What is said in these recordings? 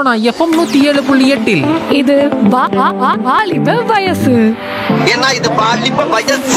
Sona FM நூத்தி ஏழு புள்ளி எட்டில் இது வா- வா- வா- வாலிப வயசு ஏன்னா இது பாலிப்ப வயசு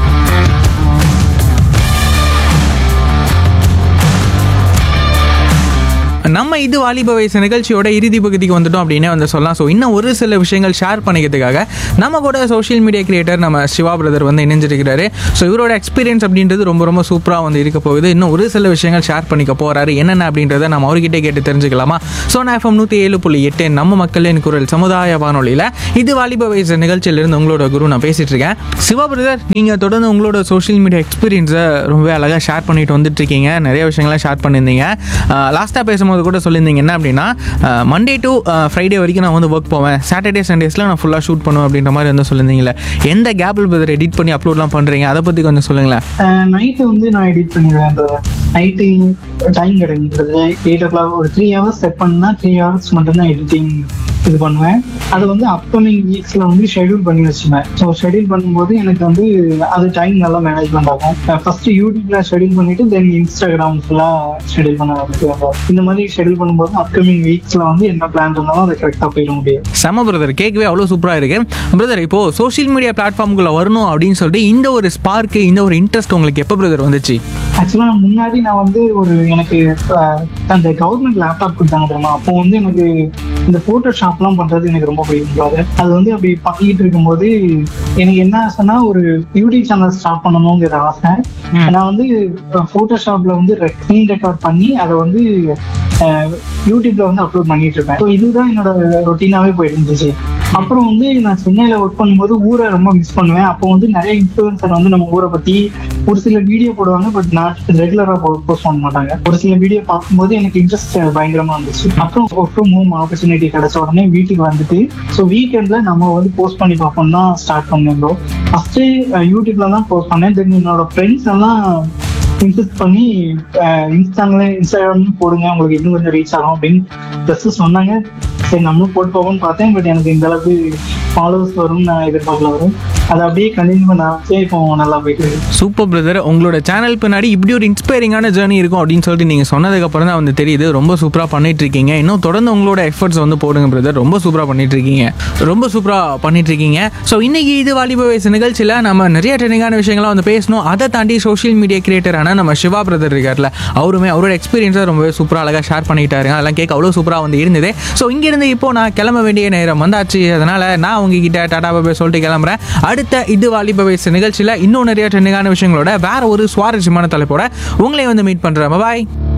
நம்ம இது வாலிப வயசு நிகழ்ச்சியோட இறுதி பகுதிக்கு வந்துட்டோம் அப்படின்னே வந்து சொல்லலாம் ஸோ இன்னும் ஒரு சில விஷயங்கள் ஷேர் பண்ணிக்கிறதுக்காக நம்ம கூட சோஷியல் மீடியா கிரியேட்டர் நம்ம சிவா பிரதர் வந்து இணைஞ்சிருக்கிறாரு ஸோ இவரோட எக்ஸ்பீரியன்ஸ் அப்படின்றது ரொம்ப ரொம்ப சூப்பராக வந்து இருக்க போகுது இன்னும் ஒரு சில விஷயங்கள் ஷேர் பண்ணிக்க போறாரு என்னென்ன அப்படின்றத நம்ம அவர்கிட்ட கேட்டு தெரிஞ்சுக்கலாமா ஸோ நான் எஃப்எம் நூற்றி ஏழு புள்ளி எட்டு நம்ம மக்களின் குரல் சமுதாய வானொலியில் இது வாலிப வயசு நிகழ்ச்சியிலிருந்து உங்களோட குரு நான் பேசிட்டு இருக்கேன் சிவா பிரதர் நீங்கள் தொடர்ந்து உங்களோட சோஷியல் மீடியா எக்ஸ்பீரியன்ஸை ரொம்ப அழகாக ஷேர் பண்ணிட்டு வந்துட்டு இருக்கீங்க நிறைய விஷயங்களை ஷேர் பண்ணியிருந்தீங்க லாஸ்ட்டாக பேசும்போது கூட சொல்லியிருந்தீங்க என்ன அப்படின்னா மண்டே டு ஃப்ரைடே வரைக்கும் நான் வந்து ஒர்க் போவேன் சாட்டர்டே சண்டேஸில் நான் ஃபுல்லாக ஷூட் பண்ணுவேன் அப்படின்ற மாதிரி வந்து சொல்லியிருந்தீங்களே எந்த கேப்பில் பிரதர் எடிட் பண்ணி அப்லோட்லாம் பண்ணுறீங்க அதை பற்றி கொஞ்சம் சொல்லுங்களேன் நைட்டு வந்து நான் எடிட் பண்ணிடுவேன் அந்த நைட்டு டைம் கிடைக்கிறது எயிட் ஓ கிளாக் ஒரு த்ரீ ஹவர்ஸ் செட் பண்ணா த்ரீ ஹவர்ஸ் மட்டும்தான் எடிட்டிங் இது பண்ணுவேன் அது வந்து அப்கமிங் வீக்ஸ்ல வந்து ஷெட்யூல் பண்ணி வச்சுப்பேன் ஸோ ஷெட்யூல் பண்ணும்போது எனக்கு வந்து அது டைம் நல்லா மேனேஜ்மெண்ட் ஆகும் ஃபர்ஸ்ட் யூடியூப்ல ஷெட்யூல் பண்ணிட்டு தென் இன்ஸ்டாகிராம் ஃபுல்லா ஷெட்யூல் பண்ண ஆரம்பிச்சுவேன் இந்த மாதிரி ஷெட்யூல் பண்ணும்போது அப்கமிங் வீக்ஸ்ல வந்து என்ன பிளான் இருந்தாலும் அதை கரெக்டாக போயிட முடியும் செம பிரதர் கேட்கவே அவ்வளோ சூப்பராக இருக்கு பிரதர் இப்போ சோஷியல் மீடியா பிளாட்ஃபார்முக்குள்ள வரணும் அப்படின்னு சொல்லிட்டு இந்த ஒரு ஸ்பார்க்கு இந்த ஒரு இன்ட்ரெஸ்ட் உங்களுக்கு எப்போ பிரதர் வந்துச்சு ஆக்சுவலா முன்னாடி நான் வந்து ஒரு எனக்கு அஹ், அந்த கவர்மெண்ட் லேப்டாப் கொடுத்தாங்க தெரியுமா அப்போ வந்து எனக்கு இந்த போட்டோஷாப்லாம் பண்றது எனக்கு ரொம்ப பிடிக்கும் brother. அது வந்து அப்படி பண்ணிட்டு இருக்கும்போது எனக்கு என்ன ஆசைன்னா ஒரு யூடியூப் சேனல் ஸ்டார்ட் பண்ணணுங்கிற ஆசை நான் வந்து போட்டோஷாப்ல வந்து ஸ்க்ரீன் ரெக்கார்ட் பண்ணி அதை வந்து அஹ், யூடியூப்ல வந்து அப்லோட் பண்ணிட்டு இருப்பேன் ஸோ இதுதான் என்னோட ரொட்டீனாவே போயிட்டு இருந்துச்சு அப்புறம் வந்து நான் சென்னையில ஒர்க் பண்ணும்போது ஊரை ரொம்ப மிஸ் பண்ணுவேன் அப்போ வந்து நிறைய இன்ஃபுளுசர் வந்து நம்ம ஊரை பத்தி ஒரு சில வீடியோ போடுவாங்க பட் நான் ரெகுலரா போஸ்ட் பண்ண மாட்டாங்க ஒரு சில வீடியோ பார்க்கும்போது எனக்கு இன்ட்ரெஸ்ட் பயங்கரமா இருந்துச்சு அப்புறம் ஒர்க் ஃப்ரம் ஹோம் ஆப்பர்ச்சுனிட்டி கிடைச்ச உடனே வீட்டுக்கு வந்துட்டு ஸோ வீக்கெண்ட்ல நம்ம வந்து போஸ்ட் பண்ணி பார்ப்போம் தான் ஸ்டார்ட் பண்ணேன் ப்ரோ ஃபர்ஸ்ட் யூடியூப்ல தான் போஸ்ட் பண்ணேன் தென் என்னோட ஃப்ரெண்ட்ஸ் எல்லாம் இன்சிஸ்ட் பண்ணி இன்ஸ்டாங்களே இன்ஸ்டாகிராம் போடுங்க உங்களுக்கு இன்னும் கொஞ்சம் ரீச் ஆகும் அப்படின்னு ஜஸ்ட் சொன்னாங்க சரி நம்மளும் போட்டு போவோம்னு பார்த்தேன் பட் எனக்கு இந்த அளவுக்கு ஃபாலோவர்ஸ் வரும்னு நான் எதிர்பார்க்கல வரும் அதை அப்படியே கண்டினியூ பண்ண ஆரம்பிச்சே இப்போ நல்லா போயிட்டு இருக்கு சூப்பர் பிரதர் உங்களோட சேனல் பின்னாடி இப்படி ஒரு இன்ஸ்பைரிங்கான ஜேர்னி இருக்கும் அப்படின்னு சொல்லிட்டு நீங்கள் சொன்னதுக்கு அப்புறம் தான் வந்து தெரியுது ரொம்ப சூப்பராக பண்ணிட்டு இருக்கீங்க இன்னும் தொடர்ந்து உங்களோட எஃபர்ட்ஸ் வந்து போடுங்க பிரதர் ரொம்ப சூப்பராக பண்ணிட்டு இருக்கீங்க ரொம்ப சூப்பராக பண்ணிட்டு இருக்கீங்க ஸோ இன்னைக்கு இது வாலிப வயசு நிகழ்ச்சியில் நம்ம நிறைய ட்ரெண்டிங்கான விஷயங்கள்லாம் வந்து பேசணும் அதை தாண்டி சோஷியல் மீடியா கிரியேட்டரான நம்ம சிவா பிரதர் இருக்கார்ல அவருமே அவரோட எக்ஸ்பீரியன்ஸை ரொம்பவே சூப்பராக அழகாக ஷேர் பண்ணிட்டாருங்க அதெல்லாம் கேட்க அவ்வளோ சூப்பராக வந்து இருந்தது ஸோ இங்கேருந்து இப்போ நான் கிளம்ப வேண்டிய நேரம் வந்தாச்சு அதனால் நான் உங்ககிட்ட டாடா பாபே சொல்லிட்டு கிளம்புறேன் அடுத்த இது வாலிப வயசு நிகழ்ச்சியில் இன்னும் நிறைய ட்ரெண்டிங்கான விஷயங்களோட வேற ஒரு சுவாரஸ்யமான தலைப்போட உங்களை வந்து மீட் பண்ணுறேன் பாய்